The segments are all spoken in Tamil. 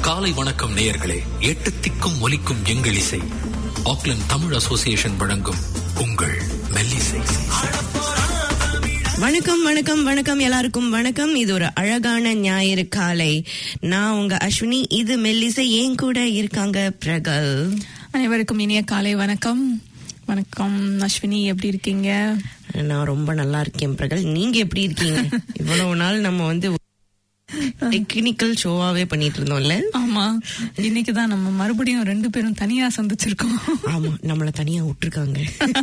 காலை வணக்கம் நேயர்களே எட்டு திக்கும் ஒலிக்கும் எங்கள் இசை ஆக்லாந்து தமிழ் அசோசியேஷன் வழங்கும் உங்கள் மெல்லிசை வணக்கம் வணக்கம் வணக்கம் எல்லாருக்கும் வணக்கம் இது ஒரு அழகான ஞாயிறு காலை நான் உங்க அஸ்வினி இது மெல்லிசை ஏன் கூட இருக்காங்க பிரகல் அனைவருக்கும் இனிய காலை வணக்கம் வணக்கம் அஸ்வினி எப்படி இருக்கீங்க நான் ரொம்ப நல்லா இருக்கேன் பிரகல் நீங்க எப்படி இருக்கீங்க இவ்வளவு நாள் நம்ம வந்து டெக்னிக்கல் ஷோவாவே பண்ணிட்டு இருந்தோம்ல ஆமா இன்னைக்கு தான் நம்ம மறுபடியும் ரெண்டு பேரும் தனியா சந்திச்சிருக்கோம் ஆமா நம்மள தனியா விட்டுருக்காங்க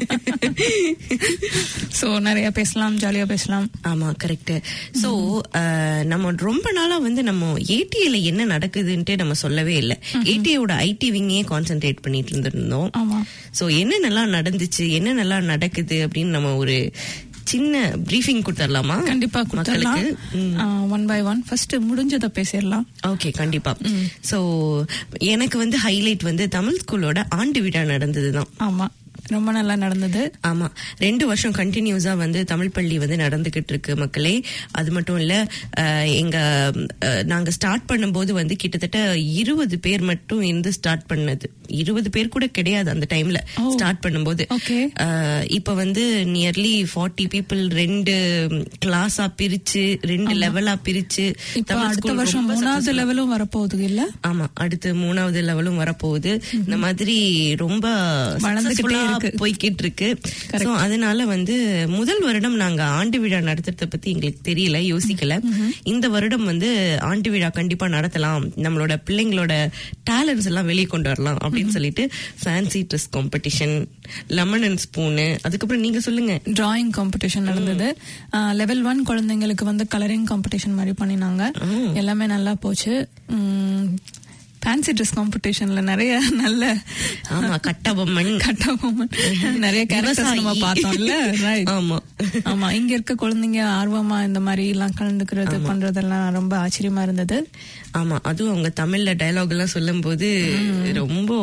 சோ நிறைய பேசலாம் ஜாலியா பேசலாம் ஆமா கரெக்ட் சோ நம்ம ரொம்ப நாளா வந்து நம்ம ஏடிஏல என்ன நடக்குதுன்ட்டு நம்ம சொல்லவே இல்லை ஏடிஏவோட ஐடி விங்கையே கான்சென்ட்ரேட் பண்ணிட்டு இருந்திருந்தோம் ஆமா சோ என்னென்னலாம் நடந்துச்சு என்னென்னலாம் நடக்குது அப்படின்னு நம்ம ஒரு சின்ன பிரீஃபிங் கொடுத்துடலாமா கண்டிப்பா கொடுத்துடலாம் ஒன் பை ஒன் ஃபர்ஸ்ட் முடிஞ்சதை பேசிடலாம் ஓகே கண்டிப்பா சோ எனக்கு வந்து ஹைலைட் வந்து தமிழ் ஸ்கூலோட ஆண்டு விழா நடந்ததுதான் ஆமா ரொம்ப நல்லா நடந்தது ஆமா ரெண்டு வருஷம் கண்டினியூஸா வந்து தமிழ் பள்ளி வந்து நடந்துகிட்டு இருக்கு மக்களே அது மட்டும் இல்ல அஹ், எங்க அஹ், நாங்க ஸ்டார்ட் பண்ணும்போது வந்து கிட்டத்தட்ட இருபது பேர் மட்டும் இருந்து ஸ்டார்ட் பண்ணது இருபது பேர் கூட கிடையாது அந்த டைம்ல ஓ. ஸ்டார்ட் பண்ணும்போது Okay. அஹ், இப்ப வந்து நியர்லி ஃபார்ட்டி பீப்புள் ரெண்டு கிளாஸா பிரிச்சு ரெண்டு லெவலா பிரிச்சு இப்ப தமிழ் அடுத்த school வருஷம் ரொம்ப மூணாவது successful. லெவலும் வரப்போகுது இல்ல ஆமா அடுத்து மூணாவது லெவலும் வரப்போகுது இந்த மாதிரி ரொம்ப வளர்ந்துகிட்டே successful-ஆ இருக்கு. போய்கிட்டு இருக்கு Correct. So, அதனால வந்து முதல் வருடம் நாங்க ஆண்டு விழா நடத்துறத பத்தி எங்களுக்கு தெரியல யோசிக்கல இந்த வருடம் வந்து ஆண்டு விழா கண்டிப்பா நடத்தலாம் நம்மளோட பிள்ளைங்களோட டேலண்ட்ஸ் எல்லாம் வெளியே கொண்டு வரலாம் அப்படின்னு சொல்லிட்டு fancy dress competition lemon and spoon அதுக்கப்புறம் நீங்க சொல்லுங்க டிராயிங் காம்படிஷன் நடந்தது லெவல் ஒன் குழந்தைங்களுக்கு வந்து கலரிங் காம்படிஷன் மாதிரி பண்ணினாங்க எல்லாமே நல்லா போச்சு ஃபேன்சி ட்ரெஸ் காம்படிஷன்ல நிறைய நல்ல ஆமா கட்டபொம்மன் கட்டபொம்மன் நிறைய கேரக்டர்ஸ் நம்ம விவசாயி. பார்த்தோம்ல ரைட் ஆமா ஆமா இங்க இருக்க குழந்தைங்க ஆர்வமா இந்த மாதிரி எல்லாம் கலந்துக்கிறது பண்றதெல்லாம் ரொம்ப ஆச்சரியமா இருந்தது ஆமா அதுவும் அவங்க தமிழ்ல டயலாக் எல்லாம் சொல்லும்போது ரொம்ப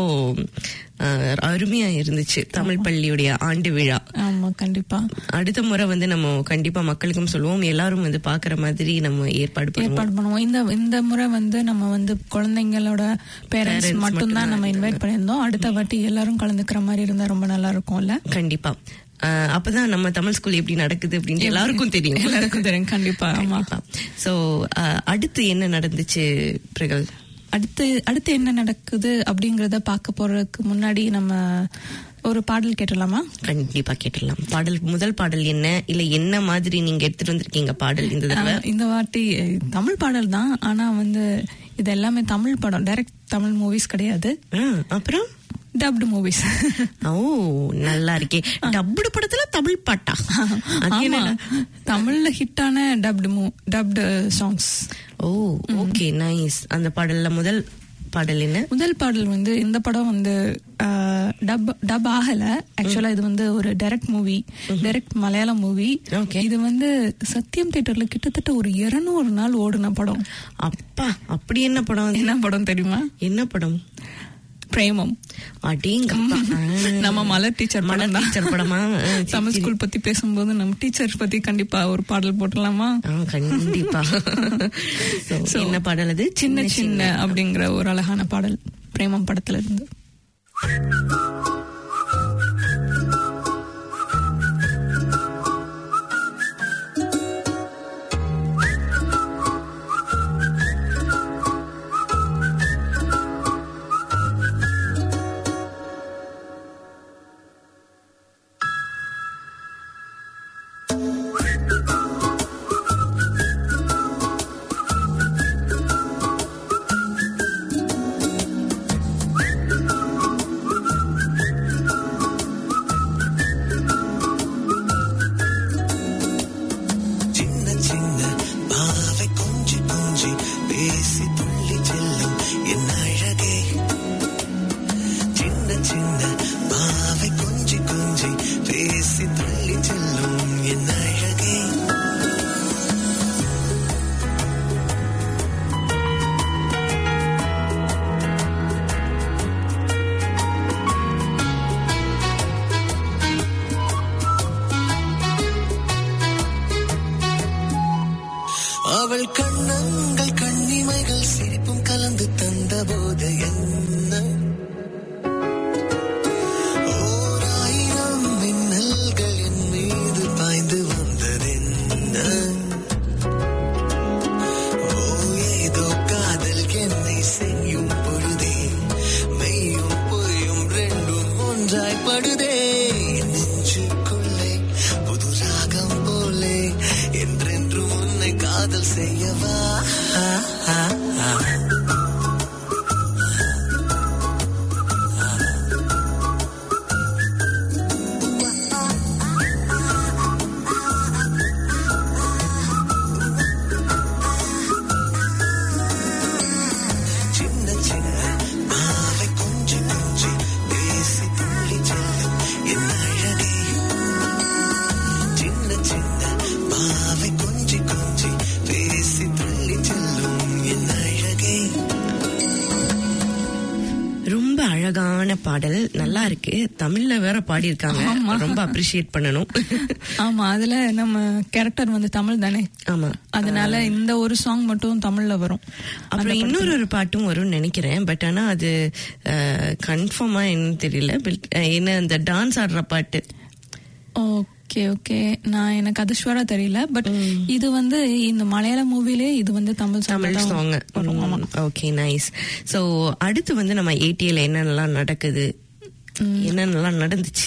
அஹ், அருமையா இருந்துச்சு தமிழ் பள்ளியுடைய ஆண்டு விழா ஆமா கண்டிப்பா அடுத்த முறை வந்து நம்ம கண்டிப்பா மக்களுக்கும் சொல்லுவோம் எல்லாரும் வந்து பாக்குற மாதிரி நம்ம ஏற்பாடு பண்ணுவோம் ஏற்பாடு பண்ணுவோம் இந்த இந்த முறை வந்து நம்ம வந்து குழந்தைங்களோட பேரண்ட்ஸ் Parents மட்டும்தான் நம்ம இன்வைட் பண்ணியிருந்தோம் அடுத்த வாட்டி எல்லாரும் கலந்துக்கிற மாதிரி இருந்தா ரொம்ப நல்லா இருக்கும்ல கண்டிப்பா அஹ், அப்பதான் நம்ம தமிழ் ஸ்கூல் எப்படி நடக்குது அப்படின்னு எல்லாருக்கும் தெரியும் எல்லாருக்கும் தெரியும் கண்டிப்பா ஆமா சோ அடுத்து என்ன நடந்துச்சு பிரகல் அடுத்து அடுத்து என்ன நடக்குது அப்படிங்கறத பார்க்க போறதுக்கு முன்னாடி நம்ம ஒரு பாடல் கேட்டலாமா கண்டிப்பா கேட்டுடலாம் பாடல் முதல் பாடல் என்ன இல்ல என்ன மாதிரி நீங்க எடுத்துட்டு வந்திருக்கீங்க பாடல் இந்த தடவை ஆஹ் இந்த வாட்டி அஹ், தமிழ் பாடல் தான் ஆனா வந்து இது எல்லாமே தமிழ் படம் டைரக்ட் தமிழ் மூவிஸ் கிடையாது ஆ, அப்புறம் டப்டு மூவிஸ் ஓ நல்லா இருக்கே டப்புடு படத்துல தமிழ் பாட்டா அது ஆமா என்னடா? தமிழ்ல ஹிட்டான டப்டு மூ dubbed songs oh okay nice அந்த பாடல்ல முதல் பாடல் என்ன முதல் பாடல் வந்து இந்த படம் வந்து டப் டப் ஆகல ஆக்சுவலா இது வந்து ஒரு direct movie direct Malayalam movie Okay. இது வந்து சத்யம் தியேட்டர்ல கிட்டத்தட்ட ஒரு இருநூறு நாள் ஓடின படம் அப்பா அப்படி என்ன படம் அது? என்ன படம் தெரியுமா என்ன படம் பிரேமம் அடேங்கப்பா ஆ. நம்ம மலர் டீச்சர் மலர் படம் தான் டீச்சர் படமா ஆ, சரி, தமிழ் சரி. ஸ்கூல் பத்தி பேசும்போது நம்ம டீச்சர் பத்தி கண்டிப்பா ஒரு பாடல் போட்டலாமா ஆ, கண்டிப்பா So, So, என்ன பாடல் அது சின்ன சின்ன அப்படிங்கிற ஒரு அழகான பாடல் பிரேமம் படத்துல இருந்து சின்ன அவள் கண்ணங்கள் கண்ணிமைகள் சிரிப்பும் கலந்து தந்த போது என்ன ஓராயிரம் மின்னல்கள் என் மீது பாய்ந்து வந்ததென்ன ஓ ஏதோ காதல் என்னை செய்யும் பொழுதே மெய்யும் பொய்யும் ரெண்டும் ஒன்றாய் படுதே என் நெஞ்சுக்குள்ளே புது ராகம் போலே என்றென்றும் உன்னை காதல் செய்யவா ஆ, ஆ, ஆ. சின்ன சின்ன பாவை கொஞ்சி கொஞ்சி பேசி துள்ளி செல்லும் என் அழகே சின்ன சின்ன பாவை கொஞ்சி கொஞ்சி பேசி துள்ளி செல்லும் என் அழகே ரொம்ப அழகான பாடல் நல்லா இருக்கு தமிழ்ல வேற பாடியிருக்காங்க ஆமா. ரொம்ப அப்ரிஷியேட் பண்ணணும் ஆமா அதுல நம்ம கேரக்டர் வந்து தமிழ் தானே ஆமா அதனால இந்த ஒரு சாங் மட்டும் தமிழ்ல வரும் அப்புறம் இன்னொரு ஒரு பாட்டும் வரும்னு நினைக்கிறேன் பட் ஆனா அது கன்ஃபார்மா என்னன்னு தெரியல But, அஹ், என்ன அந்த டான்ஸ் ஆடுற பாட்டு ஓகே ஓகே நான் எனக்கு அது ஷுவரா தெரியல பட் இது வந்து இந்த மலையாள மூவிலே இது வந்து தமிழ் song தமிழ் தான் சாங் வரும். ஆமா. ஓகே நைஸ் சோ அடுத்து வந்து நம்ம ஏடிஎல் என்னென்னலாம் நடக்குது என்னென்னலாம் நடந்துச்சு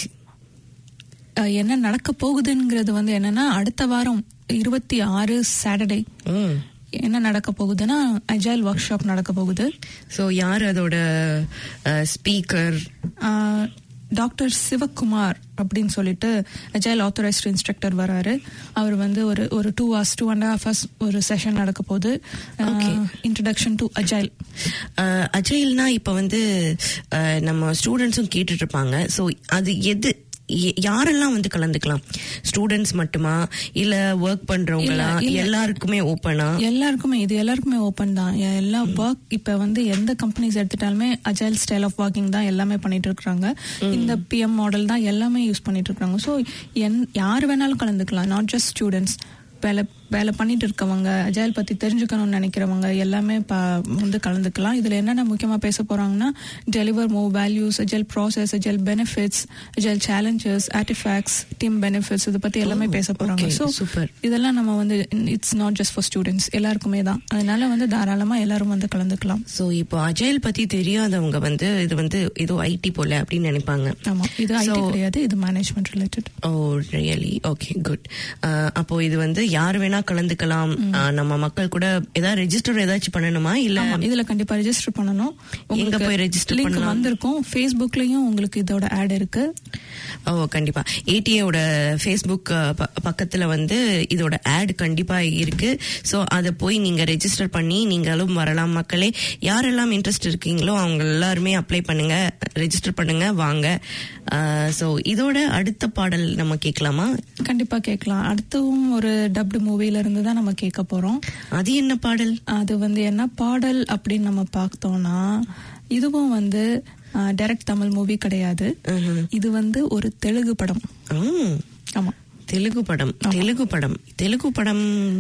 அஹ், என்ன நடக்க போகுதுங்கிறது வந்து என்னன்னா அடுத்த வாரம் இருபத்தி ஆறு சாட்டர்டே ம் என்ன நடக்க போகுதுன்னா அஜால் ஒர்க் ஷாப் நடக்க போகுது சோ யார் அதோட ஸ்பீக்கர் ஆஹ், டாக்டர் சிவகுமார் அப்படின்னு சொல்லிட்டு அஜால் ஆத்தரைஸ்டு இன்ஸ்ட்ரக்டர் வராரு அவர் வந்து ஒரு ஒரு two hours two and half hours ஒரு செஷன் நடக்க போகுது இன்ட்ரடக்ஷன் டு அஜால் அஜய்ல்னா இப்ப வந்து அஹ், நம்ம ஸ்டூடெண்ட்ஸும் கேட்டுட்டு இருப்பாங்க சோ அது எது எ- யாரெல்லாம் வந்து கலந்துக்கலாம் ஸ்டூடெண்ட்ஸ் மட்டுமா இல்ல ஒர்க் பண்றவங்களா இல்ல, இல்ல. எல்லாருக்குமே ஓப்பனா எல்லாருக்குமே இது எல்லாருக்குமே ஓப்பன் தான் எ- எல்லா ஒர்க் இப்ப வந்து எந்த கம்பெனிஸ் எடுத்துட்டாலுமே அஜைல் ஸ்டைல் ஆஃப் ஒர்க்கிங் தான் எல்லாமே பண்ணிட்டு இருக்காங்க இந்த பிஎம் மாடல் தான் எல்லாமே யூஸ் பண்ணிட்டு இருக்காங்க ஸோ என் யார் வேணாலும் கலந்துக்கலாம் நாட் ஜஸ்ட் ஸ்டூடெண்ட்ஸ் வேலை வேலை பண்ணிட்டு இருக்கவங்க அஜாயல் பத்தி தெரிஞ்சுக்கணும்னு நினைக்கிறவங்க எல்லாமே ப- வந்து கலந்துக்கலாம் இதுல என்னென்ன முக்கியமா பேச போறாங்கன்னா deliver move values agile process agile benefits agile challenges artifacts team benefits இதை பத்தி எல்லாமே பேச போறாங்க okay, ஸோ super. இதெல்லாம் நம்ம வந்து it's not just for students எல்லாருக்குமே தான் அதனால வந்து தாராளமா எல்லாரும் வந்து கலந்துக்கலாம் சோ இப்போ அஜயல் பத்தி தெரியாதவங்க வந்து இது வந்து ஏதோ ஐடி போல அப்படின்னு நினைப்பாங்க ஆமா இது ஐடி So- கிடையாது இது management related oh really okay good அப்போ இது வந்து யார் வேணா கலந்துக்கலாம் அஹ், நம்ம மக்கள் கூட ஏதாவது ரெஜிஸ்டர் ஏதாச்சும் பண்ணணுமா இல்ல ஆமா இதுல கண்டிப்பா ரெஜிஸ்டர் பண்ணணும் எங்க போய் register லிங்க் பண்ணலாம்? வந்திருக்கும் ஃபேஸ்புக்லயும் உங்களுக்கு இதோட ஆட் இருக்கு ஓ கண்டிப்பா ஏடிஏவோட ஃபேஸ்புக் பக்கத்துல வந்து இதோட ஆட் கண்டிப்பா இருக்கு சோ அதை போய் நீங்க ரெஜிஸ்டர் பண்ணி நீங்களும் வரலாம் மக்களே யாரெல்லாம் இன்ட்ரெஸ்ட் இருக்கீங்களோ அவங்க எல்லாருமே அப்ளை பண்ணுங்க ரெஜிஸ்டர் பண்ணுங்க வாங்க சோ இதோட அடுத்த பாடல் நம்ம கேட்கலாமா கண்டிப்பா கேட்கலாம் அடுத்தவும் ஒரு டப்டு மூவில இருந்து தான் நம்ம கேட்க போறோம் அது என்ன பாடல் அது வந்து என்ன பாடல் அப்படின்னு நம்ம பார்த்தோம்னா இதுவும் வந்து டைரக்ட் தமிழ் மூவி கிடையாது இது வந்து ஒரு தெலுங்கு படம் ம், ஆமா தெலுங்கு படம் தெலுங்கு படம் தெலுங்கு படம்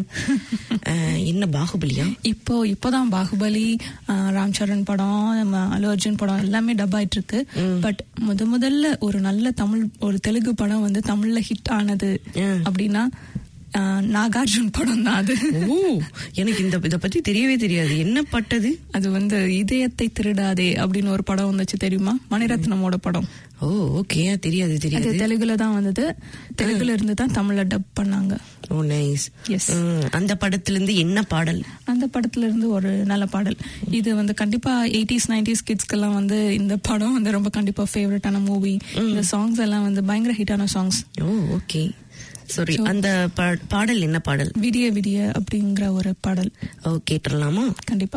அஹ், என்ன பாகுபலியா இப்போ இப்போதான் பாகுபலி ஆஹ், ராம் சரண் படம் நம்ம அல்லு அர்ஜுன் படம் எல்லாமே டப் ஆயிட்டு இருக்கு பட் முத முதல்ல ஒரு நல்ல தமிழ் ஒரு தெலுங்கு படம் வந்து தமிழ்ல ஹிட் ஆனது ம். அப்படின்னா ஆஹ், நாகார்ஜுன் படம் தான் அது ஓ எனக்கு இந்த இத பத்தி தெரியவே தெரியாது என்ன பட்டது அது வந்து இதயத்தை திருடாதே அப்படின்னு ஒரு படம் வந்துச்சு தெரியுமா மணிரத்னமோட படம் ஓ ஓகே தெரியாது அது தெரியாது தெலுங்குல தான் வந்தது தெலுங்குல இருந்து தான் தமிழ்ல டப் பண்ணாங்க ஓ நைஸ் Yes. அந்த படத்துல இருந்து என்ன பாடல் அந்த படத்துல இருந்து ஒரு நல்ல பாடல் இது வந்து கண்டிப்பா எயிட்டிஸ் நைன்டிஸ் கிட்ஸ்க்கெல்லாம் வந்து இந்த படம் வந்து ரொம்ப கண்டிப்பா ஃபேவரட்டான மூவி இந்த சாங்ஸ் எல்லாம் வந்து பயங்கர ஹிட்டான சாங்ஸ் ஓ ஓகே சாரி அந்த பா- பாடல் என்ன பாடல் விடிய விடிய அப்படிங்கிற ஒரு பாடல் ஓ கேட்டுடலாமா கண்டிப்பா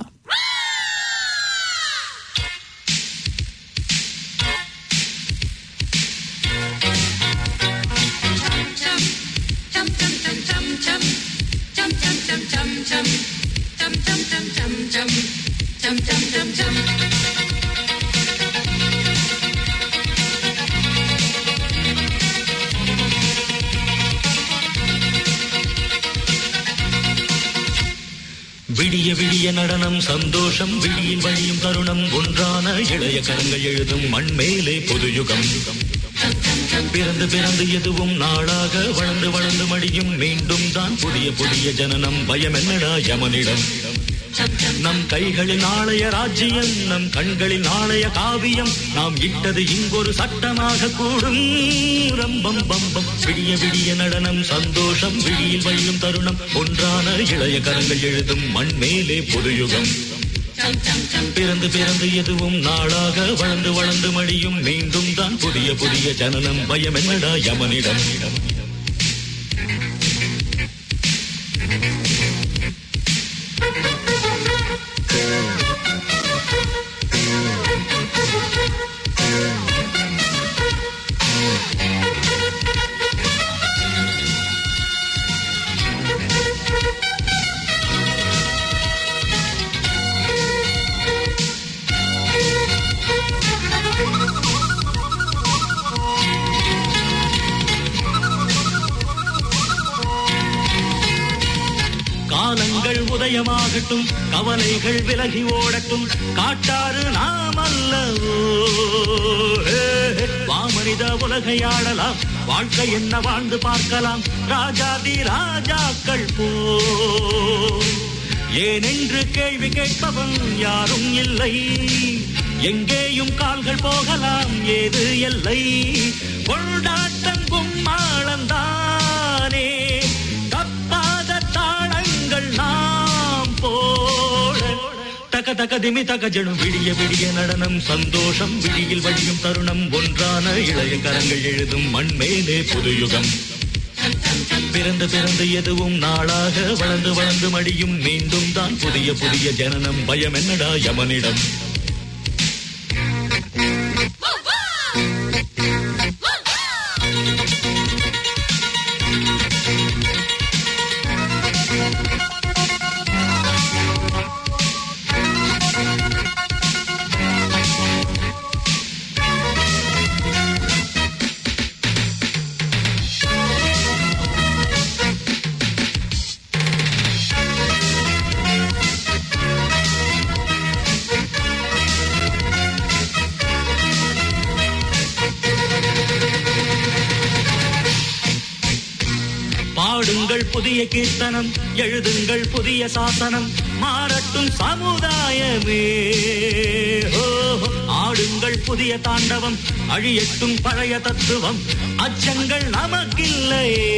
விடிய விடிய நடனம் சந்தோஷம் விடியில் வழியும் தருணம் ஒன்றான இளைய கரங்கள் எழுதும் மண்மேலே பொதுயுகம் பிறந்து பிறந்து எதுவும் நாளாக வளர்ந்து வளர்ந்து மடியும் மீண்டும் தான் புதிய புதிய ஜனனம் பயம் என்னடா யமனிடம் நம் கைகளில் நாளைய ராஜ்யம் நம் கண்களில் நாளைய காவியம் நாம் இட்டது இங்கொரு சட்டமாக கூடும் ரம்பம் பம்பம் விடிய விடிய நடனம் சந்தோஷம் விழியில் வழியும் தருணம் ஒன்றான இளைய கரங்கள் எழுதும் மண் மேலே பொதுயுகம் பிறந்து பிறந்து எதுவும் நாளாக வளர்ந்து வளர்ந்து மடியும் மீண்டும் தான் புதிய புதிய ஜனனம் பயம் என்னடா யமனிடம் காலங்கள் உதயமாகட்டும் கவலைகள் விலகி ஓடட்டும் காட்டாறு நாம் அல்லவோ ஹே, ஹே. வாமனித உலகை ஆடலாம் வாழ்க்கை என்ன வாழ்ந்து பார்க்கலாம் ராஜாதி ராஜாக்கள் போ ஏனென்று கேள்வி கேட்பவன் யாரும் இல்லை எங்கேயும் கால்கள் போகலாம் ஏது எல்லை கொண்டாட்டம் கும்மாளந்தானே தப்பாத தாளங்கள் நாம் போட தக தக திமி தக ஜெடும் விடிய விடிய நடனம் சந்தோஷம் விழியில் வழியும் தருணம் ஒன்றான இளைய கரங்கள் எழுதும் மண்மேலே புதுயுகம் பிறந்து பிறந்து எதுவும் நாளாக வளர்ந்து வளர்ந்து மடியும் மீண்டும் தான் புதிய புதிய ஜனனம் பயம் என்னடா யமனிடம் பாடுங்கள் புதிய கீர்த்தனம் எழுதுங்கள் புதிய சாசனம் மாறட்டும் சமுதாயமே ஓ, ஆடுங்கள் புதிய தாண்டவம் அழியட்டும் பழைய தத்துவம் அச்சங்கள் நமக்கில்லையே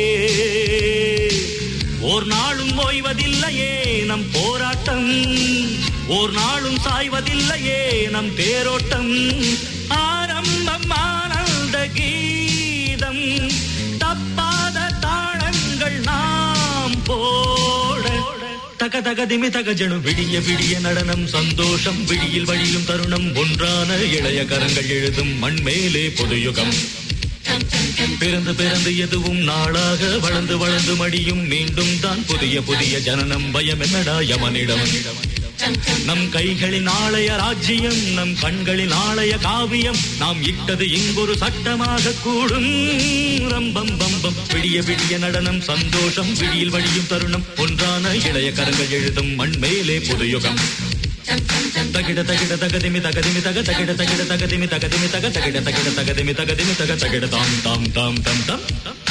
ஓர் நாளும் ஓய்வதில்லையே நம் போராட்டம் ஓர் நாளும் சாய்வதில்லையே நம் தேரோட்டம் ஆரம்பம் ஆனந்த கீதம் தப்பாத தாளங்கள் நாம் போட தக தக திமி தக ஜனு விடிய விடிய நடனம் சந்தோஷம் விழியில் வழியும் தருணம் ஒன்றான இளைய கரங்கள் எழுதும் மண்மேலே பொதுயுகம் பிறந்து பிறந்து எதுவும் நாளாக வளர்ந்து வளர்ந்து மடியும் மீண்டும் தான் புதிய புதிய ஜனனம் பயம் என்னடா யமனிடம் நம் கைகளில் நாளைய ராஜ்யம் நம் கண்களில் நாளைய காவியம் நாம் இட்டது இங்கொரு சட்டமாக கூடும் ரம்பம் பம்பம் விடிய விடிய நடனம் சந்தோஷம் விழியில் வழியும் தருணம் ஒன்றான இளைய கரங்கள் எழுதும் மண்மேலே புதுயுகம் தகிட தகிட தகதிமி தகதிமி தக தகிட தகிட தகதிமி தகதிமி தக தகிட தகிட தகதிமி தகதிமி தக தகிட தாம் தாம் தாம் தாம் தாம்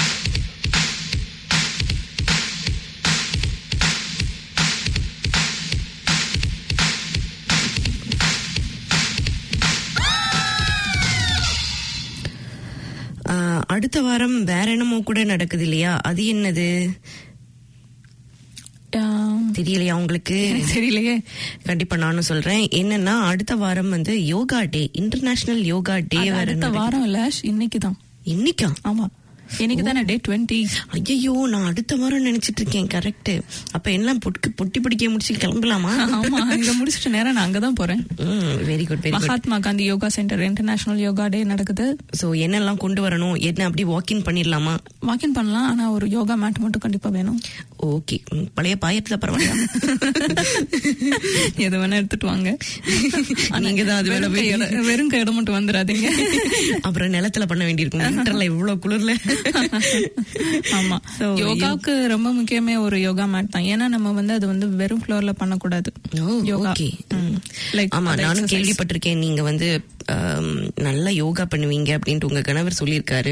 ஆஹ், அடுத்த வாரம் வேற என்னமோ கூட நடக்குது இல்லையா அது என்னது ஆம், தெரியலையா உங்களுக்கு எனக்கு தெரியலையே கண்டிப்பா நானும் சொல்றேன் என்னன்னா அடுத்த வாரம் வந்து yoga day international yoga day அது வேற அடுத்த நடக்குது. வாரம் இல்ல இன்னைக்கு தான் இன்னைக்கா ஆமா இன்னைக்கு தானே டே டுவெண்ட்டி ஐயோ நான் அடுத்த வாரம் நினைச்சிட்டு இருக்கேன் கரெக்ட் அப்ப எல்லாம் பொட்டி பொட்டி பிடிக்க முடிச்சு கிளம்பலாமா ஆமா இத முடிச்சிட்டு நேரா நான் அங்கதான் போறேன் very good very good Mahatma Gandhi yoga centre international yoga day நடக்குது சோ என்னெல்லாம் கொண்டு வரணும் என்ன அப்படி வாக்கின் பண்ணிடலாமா வாக்கின் பண்ணலாம் ஆனா ஒரு யோகா மேட் மட்டும் கண்டிப்பா வேணும் ஓகே பழைய பாயத்துல பரவாயில்ல எது வேணா எடுத்துட்டு வாங்க நீங்க தான் அது வேலை வெறும் கையோட- வெறும் கையோட மட்டும் வந்துடாதீங்க அப்புறம் நிலத்துல பண்ண வேண்டியிருக்கும் விண்டர்ல இவ்வளவு குளிர்ல ஆமா So, யோகாவுக்கு ரொம்ப முக்கியமே ஒரு யோகா மேட் தான் ஏன்னா நம்ம வந்து அது வந்து வெறும் ஃப்ளோர்ல பண்ணக்கூடாது ஓ, யோகா okay. ம். Like ஆமா other நானும் exercise. கேள்விப்பட்டிருக்கேன் நீங்க வந்து ஆம், நல்லா யோகா பண்ணுவீங்க அப்படின்ட்டு உங்க கணவர் சொல்லியிருக்காரு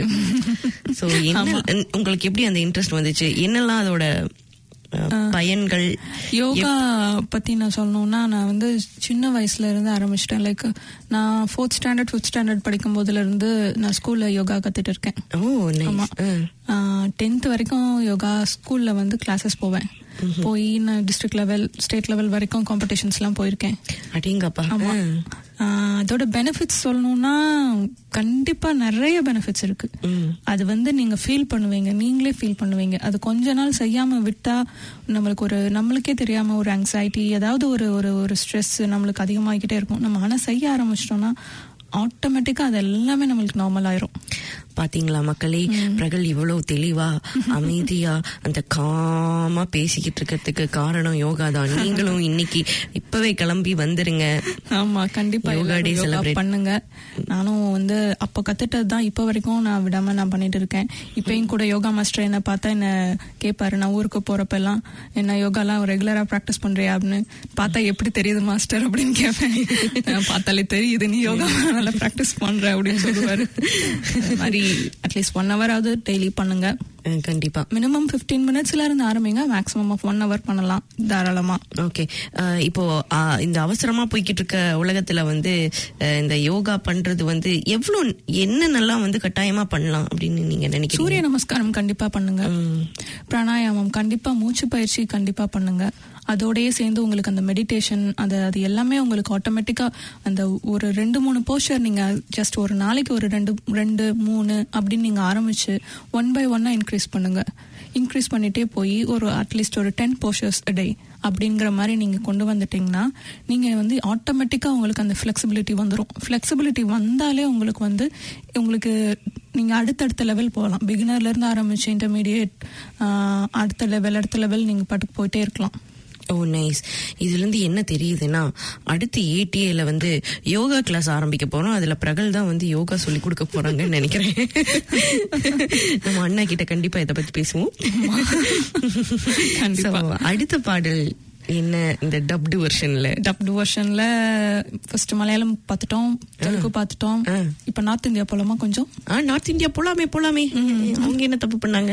சோ என்ன உங்களுக்கு எப்படி அந்த இன்ட்ரெஸ்ட் வந்துச்சு என்னெல்லாம் அதோட அஹ், பயன்கள் யோகா பத்தி நான் சொல்லணும்னா நான் வந்து சின்ன வயசுல இருந்து ஆரம்பிச்சிட்டேன் லைக் நான் ஃபோர்த் ஸ்டாண்டர்ட் ஃபிஃப்த் ஸ்டாண்டர்ட் படிக்கும் போதுல இருந்து நான் ஸ்கூல்ல யோகா கத்துட்டு இருக்கேன் ஓ ஆமா நைஸ் டென்த் வரைக்கும் யோகா ஸ்கூல்ல வந்து கிளாஸஸ் போவேன் போய் நான் டிஸ்ட்ரிக்ட் லெவல் ஸ்டேட் லெவல் வரைக்கும் காம்படிஷன்ஸ் எல்லாம் போயிருக்கேன் அடேங்கப்பா ஆமா ஆஹ் அதோட பெனிஃபிட்ஸ் சொல்லணும்னா கண்டிப்பா நிறைய பெனிஃபிட்ஸ் இருக்கு அது வந்து நீங்க ஃபீல் பண்ணுவீங்க நீங்களே ஃபீல் பண்ணுவீங்க அது கொஞ்ச நாள் செய்யாம விட்டா நம்மளுக்கு ஒரு நம்மளுக்கே தெரியாம ஒரு ஆங்ஸைட்டி ஏதாவது ஒரு ஒரு ஒரு ஸ்ட்ரெஸ் நம்மளுக்கு அதிகமாகிக்கிட்டே இருக்கும் நம்ம ஆனா செய்ய ஆரம்பிச்சிட்டோம்னா ஆட்டோமேட்டிக்கா அது எல்லாமே நம்மளுக்கு நார்மல் ஆயிரும் பாத்தீங்களா மக்களே பிரகல் இவ்வளவு தெளிவா அமைதியா அந்த காமா பேசிக்கிட்டு இருக்கிறதுக்கு காரணம் யோகா தான் நீங்களும் இன்னைக்கு இப்பவே கிளம்பி வந்துருங்க ஆமா கண்டிப்பா யோகா எல்லாரும் day யோகா celebrate. பண்ணுங்க நானும் வந்து அப்ப கத்துட்டது தான் இப்ப வரைக்கும் நான் விடாம நான் பண்ணிட்டு இருக்கேன் இப்பயும் கூட யோகா மாஸ்டர் என்ன பார்த்தா என்ன கேட்பாரு நான் ஊருக்கு போறப்ப எல்லாம் என்ன யோகாலாம் ரெகுலரா பிராக்டிஸ் பண்றியா அப்படின்னு பார்த்தா எப்படி தெரியுது மாஸ்டர் அப்படின்னு கேட்பேன் நான் பார்த்தாலே தெரியுது நீ யோகா நல்லா பிராக்டிஸ் பண்ற அப்படின்னு சொல்லுவாரு அது மாதிரி அட்லீஸ்ட் ஒன் ஹவர் ஆகுது டெய்லி பண்ணுங்க அஹ், கண்டிப்பா மினிமம் 15 மினிட்ஸ்ல இருந்து ஆரம்பிங்க மேக்ஸிமம் ஆஃப் ஒன் ஹவர் பண்ணலாம் தாராளமா ஓகே இப்போ அஹ், இந்த அவசரமா போய்கிட்டு இருக்க உலகத்துல வந்து அஹ், இந்த யோகா பண்றது வந்து எவ்வளவு என்னென்னலாம் வந்து கட்டாயமா பண்ணலாம் அப்படின்னு நீங்க நினைக்கிறீங்க சூரிய நமஸ்காரம் கண்டிப்பா பண்ணுங்க பிராணாயாமம் கண்டிப்பா மூச்சு பயிற்சி கண்டிப்பா பண்ணுங்க அதோடயே சேர்ந்து உங்களுக்கு அந்த மெடிடேஷன் அது அது எல்லாமே உங்களுக்கு ஆட்டோமேட்டிக்கா அந்த ஒரு ரெண்டு மூணு போஸ்டர் நீங்க ஜஸ்ட் ஒரு நாளைக்கு ஒரு ரெண்டு ரெண்டு மூணு அப்படின்னு நீங்க ஆரம்பிச்சு ஒன் பை ஒன்னா இன்க்ரீஸ் பண்ணுங்க இன்க்ரீஸ் பண்ணிட்டே போய் ஒரு அட்லீஸ்ட் ஒரு டென் போஸ்டர்ஸ் டே அப்படிங்கிற மாதிரி நீங்க கொண்டு வந்துட்டீங்கன்னா நீங்க வந்து ஆட்டோமேட்டிக்கா உங்களுக்கு அந்த ஃபிளெக்சிபிலிட்டி வந்துடும் ஃபிளெக்சிபிலிட்டி வந்தாலே உங்களுக்கு வந்து உங்களுக்கு நீங்க அடுத்தடுத்த லெவல் போகலாம் பிகினர்ல இருந்து ஆரம்பிச்சு இன்டர்மீடியட் அடுத்த லெவல் அடுத்த லெவல் நீங்க பாட்டுக்கு போயிட்டே இருக்கலாம் ஓ நைஸ் இதுல இருந்து என்ன தெரியுதுன்னா அடுத்து ஏடிஏல வந்து யோகா கிளாஸ் ஆரம்பிக்க போறோம் அதுல பிரகல் தான் வந்து யோகா சொல்லி கொடுக்க போறாங்கன்னு நினைக்கிறேன் நம்ம அண்ணா கிட்ட கண்டிப்பா இதை பத்தி பேசுவோம் கண்டிப்பா. So, அடுத்த பாடல் என்ன இந்த டப்டு வெர்ஷன்ல டப்டு வருஷன்ல ஃபர்ஸ்ட் மலையாளம் பார்த்துட்டோம் தெலுங்கு பார்த்துட்டோம் ஆ. இப்ப நார்த் இந்தியா போலாமா கொஞ்சம் ஆ நார்த் இந்தியா போலாமே போலாமே அவங்க என்ன தப்பு பண்ணாங்க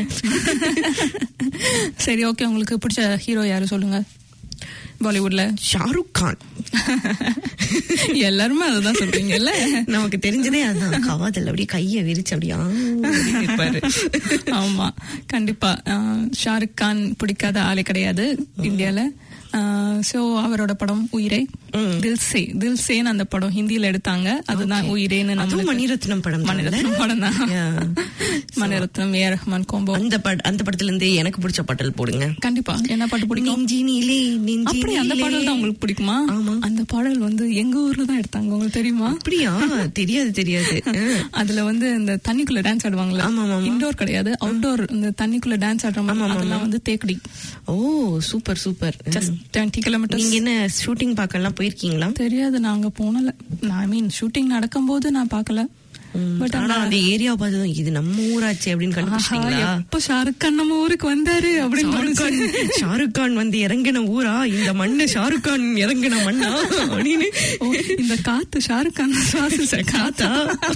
சரி ஓகே உங்களுக்கு பிடிச்ச ஹீரோ யாரு சொல்லுங்க பாலிவுட்ல ஷாருக் கான் எல்லாருமே அதுதான் சொல்றீங்கல்ல நமக்கு தெரிஞ்சதே அதான் காதல் அப்படியே கைய விரிச்சு அப்படியே ஆ, அப்படின்னு இருப்பாரு. ஆமா கண்டிப்பா அஹ், ஷாருக் கான் பிடிக்காத ஆளே கிடையாது இந்தியால சோ அவரோட படம் உயிரே தில் சே தில் சேன் அந்த படம் ஹிந்தியில எடுத்தாங்க அதுதான் உயிரேன்னு அதுவும் நம்மளுக்கு- மணிரத்னம் படம் தானே? மணிரத்னம் படம் தான் Yeah. Mani Ratnam A Rahman combo அந்த பட- அந்த படத்துல இருந்தே எனக்கு பிடிச்ச பாடல் போடுங்க கண்டிப்பா என்ன பாட்டு பிடிக்கும் நெஞ்சினிலே அப்படி அந்த நெஞ்சினிலே பாடல் தான் உங்களுக்கு பிடிக்குமா ஆமா. அந்த பாடல் வந்து எங்க ஊர்ல தான் எடுத்தாங்க உங்களுக்கு தெரியுமா அப்படியா தெரியாது தெரியாது ஆ. அதுல வந்து இந்த தண்ணிக்குள்ள டான்ஸ் ஆடுவாங்கல்ல ஆமா, ஆமா, ஆமா. இன்டோர் கிடையாது அவுட்டோர் இந்த தண்ணிக்குள்ள டான்ஸ் ஆடுற மாதிரி அதெல்லாம் வந்து Thekkady oh super super just twenty kilometres நீங்க என்ன ஷூட்டிங் பார்க்கலாம் போயிருக்கீங்களா தெரியாது நாங்க போனல ஐ மீன் ஷூட்டிங் நடக்கும்போது நான் பார்க்கல பட் ஆனா அந்த ஏரியா பார்த்ததும் இது நம்ம ஊராச்சு அப்படின்னு கண்டுபிடிச்சிட்டீங்களா எப்ப ஷாருக் கான் நம்ம ஊருக்கு வந்தாரு அப்படின்னு ஷாருக் கான் தோணுச்சு. ஷாருக் கான் வந்து இறங்கின ஊரா இந்த மண்ணு ஷாருக் கான் இறங்கின மண்ணா அப்படின்னு ஓ, இந்த காத்து ஷாருக் கான் சுவாசிச்ச காத்தா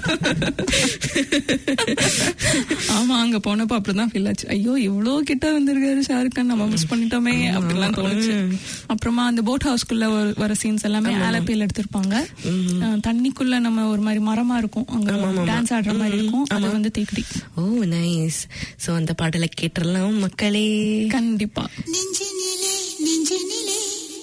ஆமா அங்க போனப்ப அப்படிதான் ஃபீல் ஆச்சு ஐயோ இவ்ளோ கிட்ட வந்திருக்காரு ஷாருக் கான் நம்ம மிஸ் பண்ணிட்டோமே அப்படிலாம் தோணுச்சு அப்புறமா அந்த போட் ஹவுஸ்க்குள்ள வர சீன்ஸ் எல்லாமே ஆலப்பியில் எடுத்திருப்பாங்க அஹ், தண்ணிக்குள்ள நம்ம ஒரு மாதிரி மரமா இருக்கும் அங்க டான்ஸ் ஆடுற மாதிரி இருக்கும் அது வந்து தீக்கடி ஓ நைஸ் சோ அந்த பாடலை கேட்டுறலாம் மக்களே கண்டிப்பா நெஞ்சினிலே நெஞ்சினிலே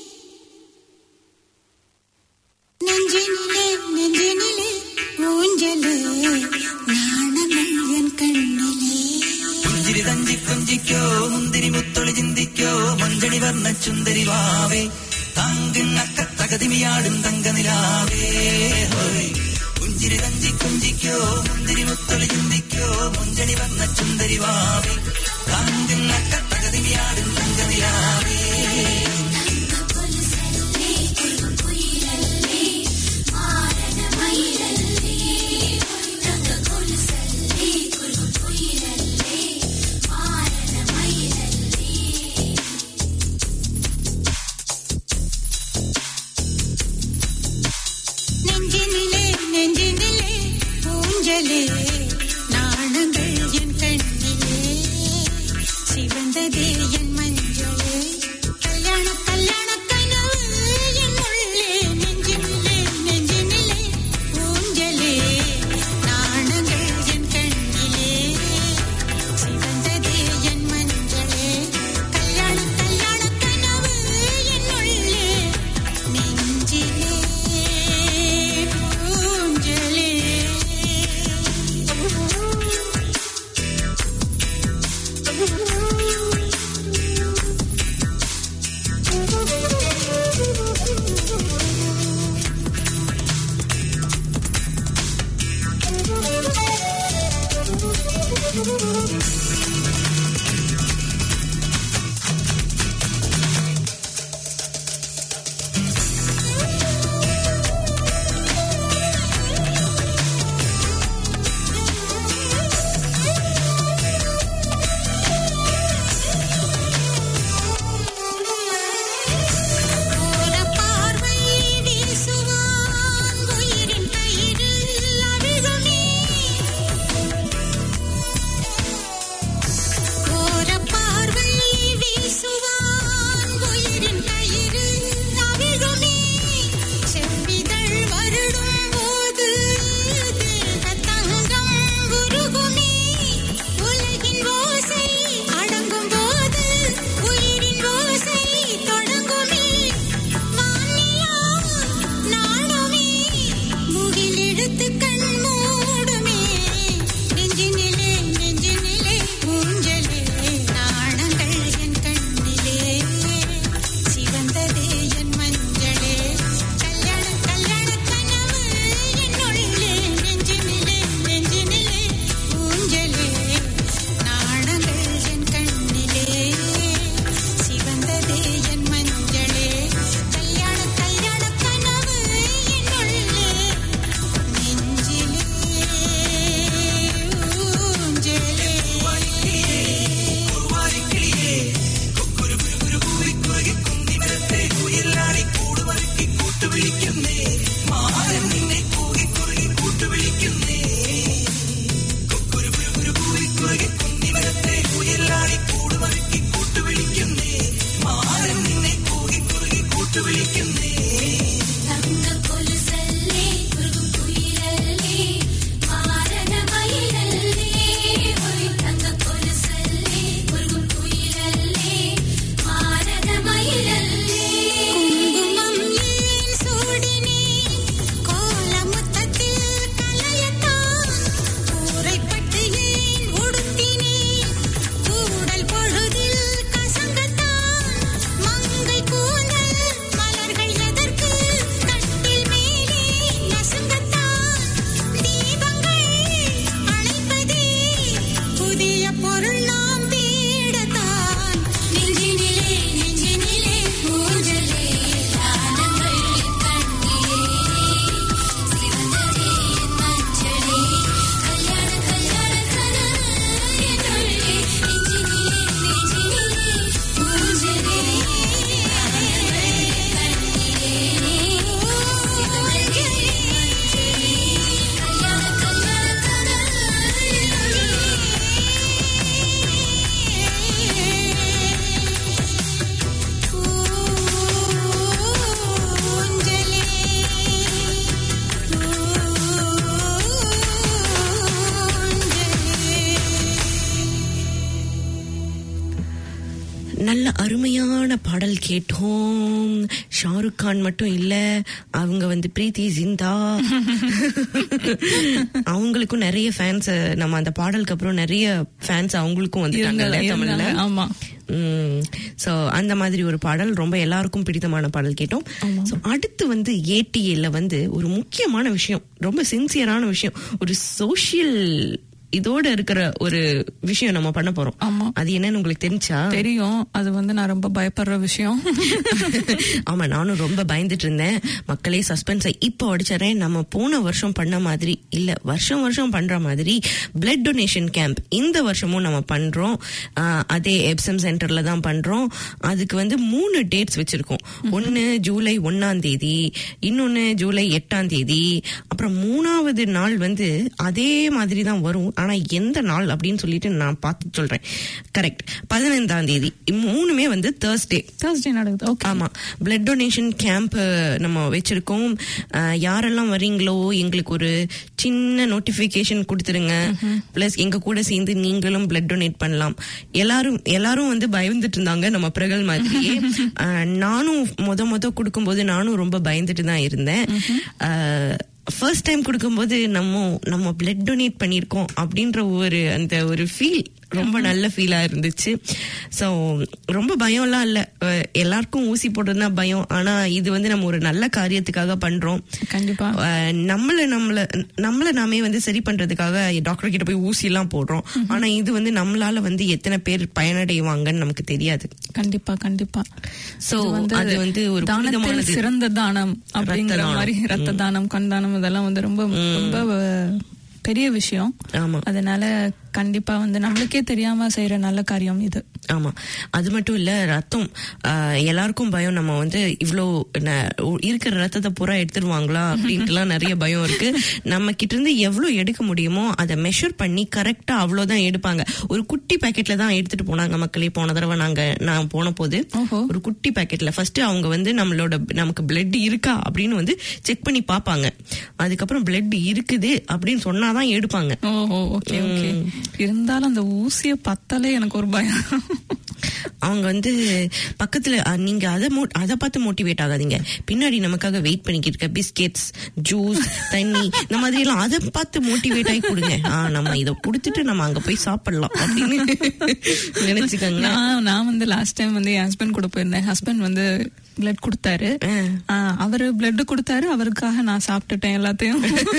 நெஞ்சினிலே நெஞ்சினிலே ஊஞ்சலே நாணங்கள் என் கண்ணிலே പുഞ്ചിരി തഞ്ചി കൊഞ്ചിക്കോ മുന്തിരി മുത്തൊളി ചിന്തിക്കോ മഞ്ചണി വർണ്ണ ചുന്ദരി വാവേ തങ്കിണ്ണക്ക തകതിമിയാടും തങ്കനിലാവേ ഹോയ് പുഞ്ചിരി കഞ്ചി കുഞ്ചിക്കോ മുന്തിരി മുത്തൊളി ചിന്തിക്കോ മുഞ്ചണി വന്ന ചുന്ദരി വാവേ കാന്തിൻ നക്ക തകതിയാടും തങ്കനിലാവേ நெஞ்சினிலே நெஞ்சினிலே ஊஞ்சலே நாணங்கள் என் கண்ணிலே சிவந்ததே என் மஞ்சளே கல்யாண கல்யாண கனவு என் உள்ளே நெஞ்சினிலே நெஞ்சினிலே ஊஞ்சலே நாணங்கள் என் கண்ணிலே சிவந்ததே என் மஞ்சளே கல்யாண கல்யாண கனவு என் உள்ளே நெஞ்சிலே ஊஞ்சலே ஓர பார்வை வீசுவான் உயிரின் கயிறில் அவிழுமே ஓர பார்வை வீசுவான் உயிரின் கயிறில் அவிழுமே செவ்விதழ் வருடும் போது தேக தங்கம் உருகுமே உலகின் ஓசை அடங்கும் போது உயிரின் ஓசை தொடங்குமே வானிலா நாடுமே முகிலெடுத்து கண் மூடுமே நெஞ்சினிலே நெஞ்சினிலே ஊஞ்சலே நாணங்கள் என் கண்ணிலே சிவந்ததே என் மஞ்சளே கல்யாண கல்யாண கனவு என் உள்ளே நெஞ்சினிலே நெஞ்சினிலே ஊஞ்சலே நாணங்கள் என் கண்ணிலே சிவந்ததே என் மஞ்சளே கல்யாண கல்யாண கனவு என் உள்ளே நெஞ்சிலே ஊஞ்சலே தங்க கொலுசல்லே குருகும் குயிலல்லே மாரண மயிலல்லே ஒளி தங்க கொலுசல்லே குருகும் குயிலல்லே மாரண மயிலல்லே குங்குமம் ஏன் சூடினே கோலமுத்தத்தில் கலையத்தான் கூரைப்பட்டு ஏன் உடுத்தினே கூடல் பொழுதில் கசங்கத்தான் மங்கை கூந்தல் மலர்கள் எதற்கு கட்டில் மேலே நசுங்கத்தான் தீபங்கள் அணைப்பதே புதிய பொருள் நாம் தேடத்தான் நெஞ்சினிலே நெஞ்சினிலே ஊஞ்சலே தானங்கள் என் கண்ணிலே சிவந்ததே என் மஞ்சளே கல்யாண கல்யாண கனவு என் உள்ளே நெஞ்சினிலே நெஞ்சினிலே ஊஞ்சலே தானங்கள் என் கண்ணிலே சிவந்ததே என் மஞ்சளே கல்யாண கல்யாண கனவு என் உள்ளே நல்ல அருமையான பாடல் கேட்டோம் ஷாருக் கான் மட்டும் இல்ல அவங்க வந்து பிரீத்தி ஜிந்தா அவங்களுக்கும் நிறைய ஃபேன்ஸ் நம்ம அந்த பாடலுக்கு அப்புறம் நிறைய ஃபேன்ஸ் அவங்களுக்கும் வந்துட்டாங்கல்ல இருந்தாங்க, தமிழ்ல இருந்தாங்க. ஆமா ஸோ அந்த மாதிரி ஒரு பாடல் ரொம்ப எல்லாருக்கும் பிடித்தமான பாடல் கேட்டோம் ஸோ அடுத்து வந்து ஏடிஏல வந்து ஒரு முக்கியமான விஷயம் ரொம்ப சின்சியரான விஷயம் ஒரு சோஷியல் இதோட இருக்கிற ஒரு விஷயம் நம்ம பண்ண போறோம் ஆமா. அது என்னன்னு உங்களுக்கு தெரிஞ்சா தெரியும் அது வந்து நான் ரொம்ப பயப்படுற விஷயம் ஆமா நானும் ரொம்ப பயந்துட்டு இருந்தேன் மக்களே சஸ்பென்ஸை இப்போ அடிச்சறேன் நம்ம போன வருஷம் பண்ண மாதிரி இல்ல வருஷம் வருஷம் பண்ற மாதிரி பிளட் டொனேஷன் கேம்ப் இந்த வருஷமும் நம்ம பண்றோம் ஆஹ் அதே எப்சம் சென்டர்ல தான் பண்றோம் அதுக்கு வந்து மூணு டேட்ஸ் வச்சிருக்கோம் ஒன்னு ஜூலை ஒன்னாம் தேதி இன்னொன்னு ஜூலை எட்டாம் தேதி அப்புறம் மூணாவது நாள் வந்து அதே மாதிரி தான் வரும் ஆனா எந்த நாள் அப்படின்னு சொல்லிட்டு நான் பார்த்து சொல்றேன் கரெக்ட் பதினைந்தாம் தேதி மூணுமே வந்து தேர்ஸ்டே தேர்ஸ்டே நடக்குது ஓகே ஆமா பிளட் டொனேஷன் கேம்ப் நம்ம வச்சிருக்கோம் அஹ், யாரெல்லாம் வரீங்களோ எங்களுக்கு ஒரு சின்ன நோட்டிபிகேஷன் கொடுத்துருங்க பிளஸ் எங்க கூட சேர்ந்து நீங்களும் பிளட் டொனேட் பண்ணலாம் எல்லாரும் எல்லாரும் வந்து பயந்துட்டு இருந்தாங்க நம்ம பிரகல் மாதிரியே அஹ், நானும் முத முத கொடுக்கும்போது நானும் ரொம்ப பயந்துட்டு தான் இருந்தேன் ஃபர்ஸ்ட் டைம் கொடுக்கும்போது நம்ம நம்ம பிளட் டொனேட் பண்ணியிருக்கோம் அப்படின்ற ஒரு அந்த ஒரு ஃபீல் ரொம்ப நல்ல ஃபீலா இருந்துச்சு ஸோ ரொம்ப பயம்லாம் இல்லை எல்லாருக்கும் ஊசி போடுறதுனா பயம் ஆனா இது வந்து நம்ம ஒரு நல்ல காரியத்துக்காக பண்றோம் கண்டிப்பா அஹ், நம்மள நம்மள நம்மள நாமே வந்து சரி பண்றதுக்காக டாக்டர் கிட்ட போய் ஊசி எல்லாம் போடுறோம் ஆனா இது வந்து நம்மளால வந்து எத்தனை பேர் பயனடைவாங்கன்னு நமக்கு தெரியாது கண்டிப்பா கண்டிப்பா So, இது அது வந்து ஒரு தானத்தில் புனிதமானது. சிறந்த தானம் அப்படிங்கிற தானம். மாதிரி ரத்த தானம் கண் தானம் இதெல்லாம் வந்து ரொம்ப ரொம்ப அஹ், பெரிய விஷயம் ஆமா அதனால கண்டிப்பா வந்து நம்மளுக்கே தெரியாம செய்யற நல்ல காரியம் இது ஆமா அது மட்டும் இல்ல ரத்தம் ஆஹ், எல்லாருக்கும் பயம் நம்ம வந்து இவ்ளோ ந- இருக்கிற ரத்தத்தை பூரா எடுத்துருவாங்களா அப்படின்ட்டுலாம் நிறைய பயம் இருக்கு நம்ம கிட்ட இருந்து எவ்வளவு எடுக்க முடியுமோ அதை மெஷர் பண்ணி கரெக்டா அவ்வளவுதான் எடுப்பாங்க ஒரு குட்டி பாக்கெட்ல தான் எடுத்துட்டு போனாங்க மக்களே போன தடவை நாங்க நான் போன போது ஓஹோ. ஒரு குட்டி பாக்கெட்ல ஃபர்ஸ்ட் அவங்க வந்து நம்மளோட நமக்கு பிளட் இருக்கா அப்படின்னு வந்து செக் பண்ணி பார்ப்பாங்க அதுக்கப்புறம் பிளட் இருக்குது அப்படின்னு சொன்னாதான் எடுப்பாங்க ஓஹோ ஓகே ஓகே இருந்தாலும் அந்த ஊசிய பத்தாலே எனக்கு ஒரு பயம் அவங்க வந்து பக்கத்துல அஹ், நீங்க அதை மோ- அதை பார்த்து மோட்டிவேட் ஆகாதீங்க பின்னாடி நமக்காக வெயிட் பண்ணிக்கிட்டு இருக்க பிஸ்கெட்ஸ் ஜூஸ் தண்ணி இந்த மாதிரி எல்லாம் அதை பார்த்து மோட்டிவேட் ஆகி கொடுங்க ஆ நம்ம இதை கொடுத்துட்டு நம்ம அங்க போய் சாப்பிடலாம் அப்படின்னு நினைச்சுக்கோங்க நான் நான் வந்து லாஸ்ட் டைம் வந்து என் ஹஸ்பண்ட் கூட போயிருந்தேன் ஹஸ்பண்ட் வந்து பிளட் கொடுத்தாரு ஆ, அவரு பிளட் கொடுத்தாரு அவருக்காக நான் சாப்பிட்டுட்டேன் எல்லாத்தையும்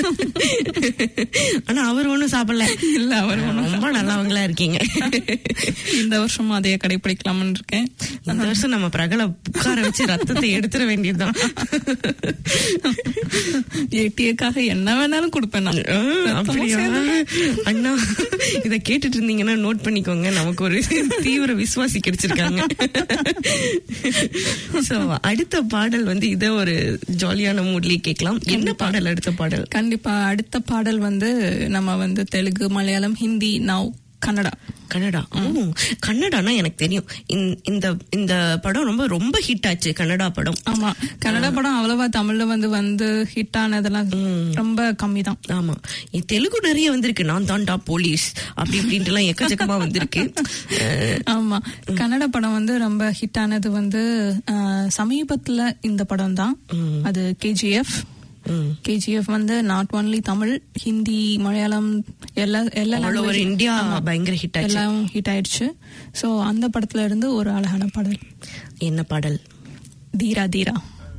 ஆனா அவர் ஒண்ணும் சாப்பிடல இல்ல அவர் ஒண்ணும் ரொம்ப நல்லவங்களா இருக்கீங்க இந்த வருஷமும் அதையே கடைபிடிக்கலாம்னு இருக்கேன் இந்த வருஷம் நம்ம பிரகல உட்கார வச்சு ரத்தத்தை எடுத்துட வேண்டியதுதான் ஏடிஏக்காக என்ன வேணாலும் கொடுப்பேன் நான் ஆ, ரத்தமும் அப்படியா சேர்ந்து. அண்ணா இத கேட்டுட்டு இருந்தீங்கன்னா நோட் பண்ணிக்கோங்க நமக்கு ஒரு தீவிர விசுவாசி கிடைச்சிருக்காங்க சோ அடுத்த பாடல் வந்து இத ஒரு ஜாலியான மூட்லயே கேட்கலாம் என்ன பாடல் அடுத்த பாடல் கண்டிப்பா அடுத்த பாடல் வந்து நம்ம வந்து தெலுங்கு மலையாளம் ஹிந்தி நவ் கன்னடா கன்னடா ஓ கன்னடானா எனக்கு தெரியும் இந்த- இந்த இந்த படம் ரொம்ப ரொம்ப ஹிட் ஆச்சு கன்னடா படம் ஆமா கன்னடா படம் அவ்வளவா தமிழ்ல வந்து வந்து ஹிட் ஆனதெல்லாம் ரொம்ப கம்மி தான் ஆமா இ- தெலுங்கு நிறைய வந்திருக்கு நான் தான்டா போலீஸ் அப்படி இப்படின்ட்டு எல்லாம் எக்கச்சக்கமா வந்திருக்கு அஹ், ஆமா கன்னட படம் வந்து ரொம்ப ஹிட் ஆனது வந்து அஹ், சமீபத்துல இந்த படம் தான் அது கேஜிஎஃப் ம். கேஜிஎஃப் வந்து நாட் ஒன்லி தமிழ் ஹிந்தி மலையாளம் எல்லா எல்லா All over language- India ஆமா. பயங்கர hit ஆச்சு. எல்லாம் ஹிட் ஆயிடுச்சு சோ அந்த படத்துல இருந்து ஒரு அழகான பாடல் என்ன பாடல் தீரா தீரா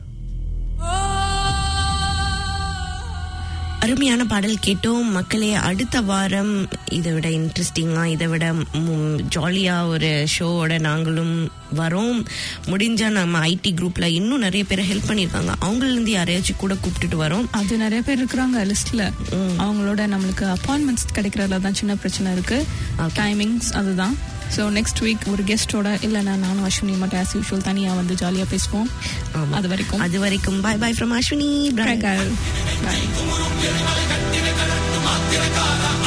அருமையான பாடல் கேட்டோம் மக்களே அடுத்த வாரம் இதை விட இன்ட்ரெஸ்டிங்கா இதை விட ஜாலியா ஒரு ஷோவோட நாங்களும் வரோம் முடிஞ்சா நம்ம ஐடி குரூப்ல இன்னும் நிறைய பேரை ஹெல்ப் பண்ணிருக்காங்க அவங்கள இருந்து யாரையாச்சும் கூட கூப்பிட்டுட்டு வரோம் அது நிறைய பேர் இருக்கிறாங்க லிஸ்ட்ல அவங்களோட நம்மளுக்கு அப்பாயின்மெண்ட்ஸ் கிடைக்கிறதுல தான் சின்ன பிரச்சனை இருக்கு டைமிங்ஸ் அதுதான் ஸோ நெக்ஸ்ட் வீக் ஒரு கெஸ்டோட இல்லைன்னா நானும் அஸ்வினி மட்டும் ஆஸ் யூஷுவல் தனியா வந்து ஜாலியா பேசுவோம் ஆமா. அது வரைக்கும் அது வரைக்கும் bye bye from Ashwini bye. Bye.